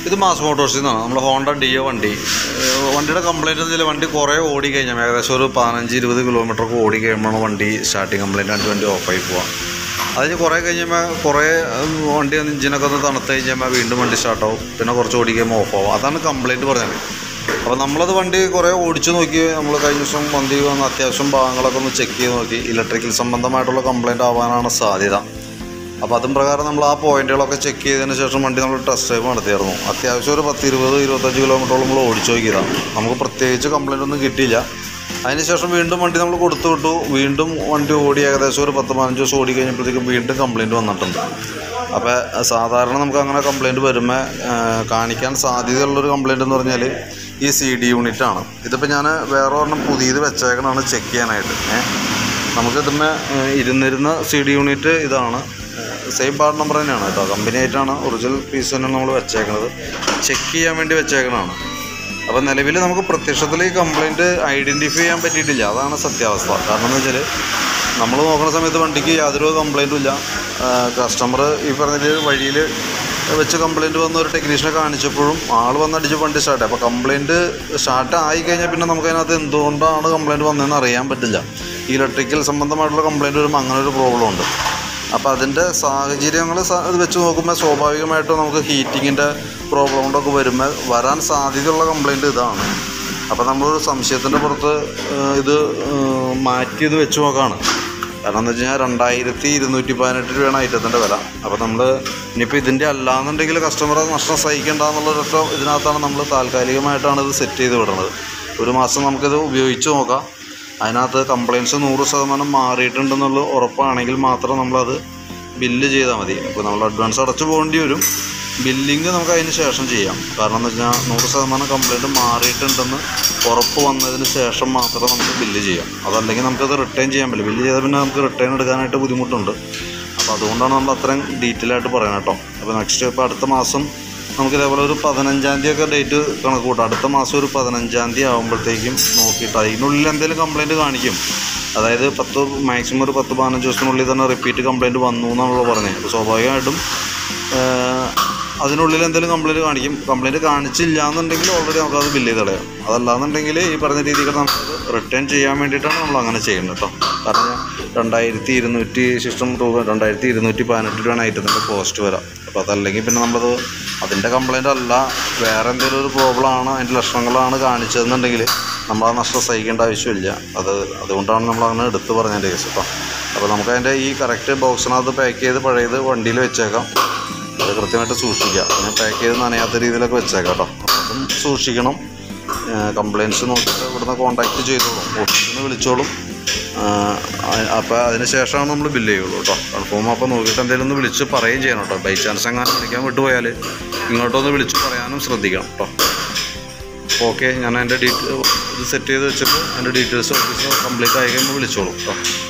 ഇത് മാസ് മോട്ടോഴ്സിൽ നിന്നാണ് നമ്മൾ ഹോണ്ട ഡിയോ വണ്ടി ഏഹ് വണ്ടിയുടെ കംപ്ലൈൻറ്റ് എന്ന് വെച്ചാൽ വണ്ടി കുറേ ഓടി കഴിഞ്ഞാൽ ഏകദേശം ഒരു പതിനഞ്ച് ഇരുപത് കിലോമീറ്റർ ഒക്കെ ഓടി കഴിയുമ്പോഴാണ് വണ്ടി സ്റ്റാർട്ടിങ് കംപ്ലൈൻറ്റ് ആയിട്ട് വണ്ടി ഓഫായി പോവാം അതിന് കുറേ കഴിഞ്ഞപ്പോൾ കുറേ ഉം, വണ്ടി ഒന്ന് ഇഞ്ചിനൊക്കെ ഒന്ന് തണുത്ത് കഴിഞ്ഞാൽ വീണ്ടും വണ്ടി സ്റ്റാർട്ടാവും പിന്നെ കുറച്ച് ഓടി കഴിയുമ്പോൾ ഓഫാവും അതാണ് കംപ്ലൈൻറ്റ് പറഞ്ഞത് അപ്പോൾ നമ്മളത് വണ്ടി കുറേ ഓടിച്ചു നോക്കി നമ്മൾ കഴിഞ്ഞ ദിവസം വണ്ടി വന്ന് അത്യാവശ്യം ഭാഗങ്ങളൊക്കെ ഒന്ന് ചെക്ക് ചെയ്ത് നോക്കി ഇലക്ട്രിക്കൽ സംബന്ധമായിട്ടുള്ള കംപ്ലൈൻറ്റ് ആവാനാണ് സാധ്യത അപ്പോൾ അതും പ്രകാരം നമ്മൾ ആ പോയിന്റുകളൊക്കെ ചെക്ക് ചെയ്തതിന് ശേഷം വണ്ടി നമ്മൾ ടെസ്റ്റ് ഡ്രൈവ് നടത്തിയായിരുന്നു അത്യാവശ്യം ഒരു പത്ത് ഇരുപത് ഇരുപത്തഞ്ച് കിലോമീറ്ററോളം നമ്മൾ ഓടിച്ചു നോക്കിയതാണ് നമുക്ക് പ്രത്യേകിച്ച് കംപ്ലൈൻ്റ് ഒന്നും കിട്ടിയില്ല അതിനുശേഷം വീണ്ടും വണ്ടി നമ്മൾ കൊടുത്തു വിട്ടു വീണ്ടും വണ്ടി ഓടി ഏകദേശം ഒരു പത്ത് പതിനഞ്ച് ദിവസം ഓടി കഴിഞ്ഞപ്പോഴത്തേക്കും വീണ്ടും കംപ്ലൈൻറ്റ് വന്നിട്ടുണ്ട് അപ്പോൾ സാധാരണ നമുക്ക് അങ്ങനെ കംപ്ലൈൻറ്റ് വരുമ്പോൾ കാണിക്കാൻ സാധ്യതയുള്ളൊരു കംപ്ലൈൻറ്റ് എന്ന് പറഞ്ഞാൽ ഈ സി ഡി യൂണിറ്റാണ് ഇതിപ്പോൾ ഞാൻ വേറെ ഒരെണ്ണം പുതിയത് വെച്ചേക്കണാണ് ചെക്ക് ചെയ്യാനായിട്ട് ഏഹ് നമുക്ക് ഇതിന്മേ ഇരുന്നിരുന്ന സി ഡി യൂണിറ്റ് ഇതാണ് സെയിം പാർട്ട് നമ്പർ തന്നെയാണ് കേട്ടോ കമ്പനി ആയിട്ടാണ് ഒറിജിനൽ പീസ് തന്നെ നമ്മൾ വെച്ചേക്കണത് ചെക്ക് ചെയ്യാൻ വേണ്ടി വെച്ചേക്കണതാണ് അപ്പോൾ നിലവിൽ നമുക്ക് പ്രത്യക്ഷത്തിൽ ഈ കംപ്ലൈൻറ്റ് ഐഡൻറ്റിഫൈ ചെയ്യാൻ പറ്റിയിട്ടില്ല അതാണ് സത്യാവസ്ഥ കാരണം എന്ന് വെച്ചാൽ നമ്മൾ നോക്കുന്ന സമയത്ത് വണ്ടിക്ക് യാതൊരു കംപ്ലൈൻറ്റും ഇല്ല കസ്റ്റമർ ഈ പറഞ്ഞ വഴിയിൽ വെച്ച് കംപ്ലൈൻറ്റ് വന്ന ഒരു ടെക്നീഷ്യനെ കാണിച്ചപ്പോഴും ആൾ വന്നടിച്ച് വണ്ടി സ്റ്റാർട്ട് അപ്പോൾ കംപ്ലൈൻറ്റ് സ്റ്റാർട്ട് ആയി കഴിഞ്ഞാൽ പിന്നെ നമുക്ക് അതിനകത്ത് എന്തുകൊണ്ടാണ് കംപ്ലൈൻറ്റ് വന്നതെന്ന് അറിയാൻ പറ്റില്ല ഈ ഇലക്ട്രിക്കൽ സംബന്ധമായിട്ടുള്ള കംപ്ലൈൻറ്റ് വരുമ്പോൾ അങ്ങനെ ഒരു പ്രോബ്ലം ഉണ്ട് അപ്പോൾ അതിൻ്റെ സാഹചര്യങ്ങൾ ഇത് വെച്ച് നോക്കുമ്പോൾ സ്വാഭാവികമായിട്ടും നമുക്ക് ഹീറ്റിങ്ങിൻ്റെ പ്രോബ്ലം കൊണ്ടൊക്കെ വരുമ്പോൾ വരാൻ സാധ്യതയുള്ള കംപ്ലൈൻറ്റ് ഇതാണ് അപ്പോൾ നമ്മളൊരു സംശയത്തിൻ്റെ പുറത്ത് ഏഹ്, ഇത് ഏഹ്, മാറ്റി ഇത് വെച്ച് നോക്കുകയാണ് കാരണം എന്ന് വെച്ച് കഴിഞ്ഞാൽ രണ്ടായിരത്തി ഇരുന്നൂറ്റി പതിനെട്ട് രൂപയാണ് ഐറ്റത്തിൻ്റെ വില അപ്പോൾ നമ്മൾ ഇനിയിപ്പോൾ ഇതിൻ്റെ അല്ലാന്നുണ്ടെങ്കിൽ കസ്റ്റമർ നഷ്ടം സഹിക്കേണ്ട എന്നുള്ളൊരൊറ്റ ഇതിനകത്താണ് നമ്മൾ താൽക്കാലികമായിട്ടാണ് ഇത് സെറ്റ് ചെയ്ത് വിടുന്നത് ഒരു മാസം നമുക്കിത് ഉപയോഗിച്ച് നോക്കാം അതിനകത്ത് കംപ്ലയിൻസ് നൂറ് ശതമാനം മാറിയിട്ടുണ്ടെന്നുള്ള ഉറപ്പാണെങ്കിൽ മാത്രം നമ്മളത് ബില്ല് ചെയ്താൽ മതി അപ്പോൾ നമ്മൾ അഡ്വാൻസ് അടച്ചു പോകേണ്ടി വരും ബില്ലിങ് നമുക്ക് അതിന് ശേഷം ചെയ്യാം കാരണം എന്ന് വെച്ചാൽ നൂറ് ശതമാനം കംപ്ലയിൻറ്റ് മാറിയിട്ടുണ്ടെന്ന് ഉറപ്പ് വന്നതിന് ശേഷം മാത്രം നമുക്ക് ബില്ല് ചെയ്യാം അതല്ലെങ്കിൽ നമുക്കത് റിട്ടേൺ ചെയ്യാൻ പറ്റില്ല ബില്ല് ചെയ്താൽ പിന്നെ നമുക്ക് റിട്ടേൺ എടുക്കാനായിട്ട് ബുദ്ധിമുട്ടുണ്ട് അപ്പോൾ അതുകൊണ്ടാണ് നമ്മൾ അത്രയും ഡീറ്റെയിൽ ആയിട്ട് പറയുന്നത് കേട്ടോ അപ്പോൾ നെക്സ്റ്റ് ഇപ്പോൾ അടുത്ത മാസം നമുക്ക് ഇതേപോലെ ഒരു പതിനഞ്ചാം തീയതി ഒക്കെ ഡേറ്റ് കണക്ക് കൂട്ടാം അടുത്ത മാസം ഒരു പതിനഞ്ചാം തീയതി ആകുമ്പോഴത്തേക്കും നോക്കിയിട്ട് അതിനുള്ളിൽ എന്തെങ്കിലും കംപ്ലയിൻറ്റ് കാണിക്കും അതായത് പത്ത് മാക്സിമം ഒരു പത്ത് പതിനഞ്ച് ദിവസത്തിനുള്ളിൽ തന്നെ റിപ്പീറ്റ് കംപ്ലയിൻറ്റ് വന്നു എന്നാണല്ലോ പറഞ്ഞത് അപ്പോൾ സ്വാഭാവികമായിട്ടും ഏഹ്, അതിനുള്ളിൽ എന്തെങ്കിലും കംപ്ലയിൻറ്റ് കാണിക്കും കംപ്ലയിൻറ്റ് കാണിച്ചില്ല എന്നുണ്ടെങ്കിൽ ഓൾറെഡി നമുക്കത് ബില്ല് ചെയ്ത് കളയാം അതല്ലാന്നുണ്ടെങ്കിൽ ഈ പറഞ്ഞ രീതിയിൽ നമുക്കത് റിട്ടേൺ ചെയ്യാൻ വേണ്ടിയിട്ടാണ് നമ്മൾ അങ്ങനെ ചെയ്യുന്നത് കേട്ടോ കാരണം രണ്ടായിരത്തി ഇരുന്നൂറ്റി ശിഷ്ടം രൂപ രണ്ടായിരത്തി ഇരുന്നൂറ്റി പതിനെട്ട് രൂപയാണ് ഐറ്റത്തിൻ്റെ കോസ്റ്റ് വരാം അപ്പോൾ അതല്ലെങ്കിൽ പിന്നെ നമ്മളത് അതിൻ്റെ കംപ്ലയിൻ്റ് അല്ല വേറെ എന്തെങ്കിലും ഒരു പ്രോബ്ലം ആണ് അതിൻ്റെ ലക്ഷണങ്ങളാണ് കാണിച്ചതെന്നുണ്ടെങ്കിൽ നമ്മൾ ആ നഷ്ടം സഹിക്കേണ്ട ആവശ്യമില്ല അത് അതുകൊണ്ടാണ് നമ്മൾ അങ്ങനെ എടുത്ത് പറഞ്ഞതിൻ്റെ കേസ് കേട്ടോ അപ്പോൾ നമുക്ക് അതിൻ്റെ ഈ കറക്റ്റ് ബോക്സിനകത്ത് പാക്ക് ചെയ്ത് പഴയത് വണ്ടിയിൽ വെച്ചേക്കാം അത് കൃത്യമായിട്ട് സൂക്ഷിക്കുക ഞാൻ പാക്ക് ചെയ്ത് നനയാത്ത രീതിയിലൊക്കെ വെച്ചേക്കാം കേട്ടോ അതും സൂക്ഷിക്കണം കംപ്ലയിൻസ് നോക്കിയിട്ട് ഇവിടുന്ന് കോൺടാക്റ്റ് ചെയ്തോളും ഓഫീസിൽ നിന്ന് വിളിച്ചോളും അപ്പോൾ അതിന് ശേഷമാണ് നമ്മൾ ബില്ല് ചെയ്യുള്ളൂ കേട്ടോ കൺഫേം അപ്പോൾ നോക്കിയിട്ട് എന്തെങ്കിലും ഒന്ന് വിളിച്ച് പറയുകയും ചെയ്യണം കേട്ടോ ബൈ ചാൻസ് എങ്ങനെ വിളിക്കാൻ വിട്ടുപോയാൽ ഇങ്ങോട്ടൊന്ന് വിളിച്ച് പറയാനും ശ്രദ്ധിക്കണം കേട്ടോ ഓക്കെ ഞാൻ എൻ്റെ ഡീറ്റെയിൽ ഇത് സെറ്റ് ചെയ്ത് വെച്ചിട്ട് എൻ്റെ ഡീറ്റെയിൽസ് ഓഫീസിൽ കംപ്ലീറ്റ് ആയി കഴിയുമ്പോൾ വിളിച്ചോളൂ കേട്ടോ